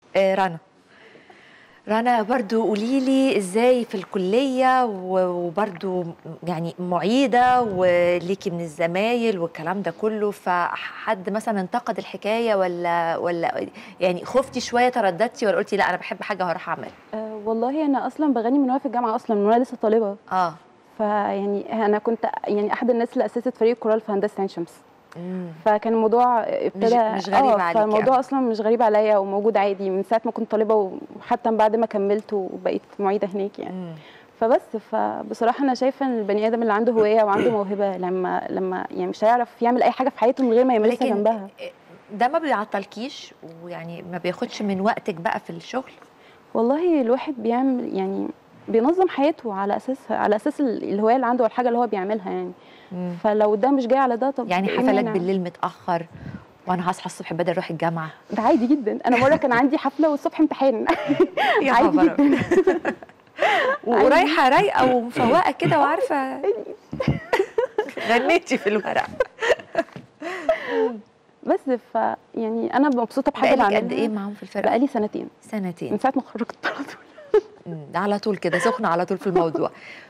آه رنا رنا برضو قولي لي ازاي في الكليه و- وبرضو يعني معيده وليكي من الزمايل والكلام ده كله فحد مثلا انتقد الحكايه ولا ولا يعني خفتي شويه ترددتي ولا قلتي لا انا بحب حاجه هروح اعملها أه والله انا اصلا بغني من وانا في الجامعه اصلا من وانا لسه طالبه اه فيعني انا كنت يعني احد الناس اللي اسست فريق كورال في هندسه عين شمس مم. فكان الموضوع ابتدى مش غريب آه، عليك فالموضوع يعني. اصلا مش غريب عليا وموجود عادي من ساعه ما كنت طالبه وحتى من بعد ما كملت وبقيت معيده هناك يعني مم. فبس فبصراحه انا شايفه ان البني ادم اللي عنده هوايه وعنده موهبه لما لما يعني مش هيعرف يعمل اي حاجه في حياته من غير ما يمارسها لكن جنبها ده ما بيعطلكيش ويعني ما بياخدش من وقتك بقى في الشغل والله الواحد بيعمل يعني بينظم حياته على اساس على اساس ال- الهوايه اللي عنده والحاجه اللي هو بيعملها يعني مم. فلو ده مش جاي على ده طب يعني إيه حفلات المانع؟ بالليل متاخر وانا هصحى الصبح بدل اروح الجامعه ده عادي جدا انا مره كان عندي حفله والصبح امتحان يا عادي خبر جدا ورايحه رايقه ومفوقه كده وعارفه غنيتي في الورق بس ف يعني انا مبسوطه بحاجه بقالك بعملها قد ايه معاهم في الفرقه بقالي سنتين سنتين من ساعه ما اتخرجت على طول مم، ده على طول كده سخنه على طول في الموضوع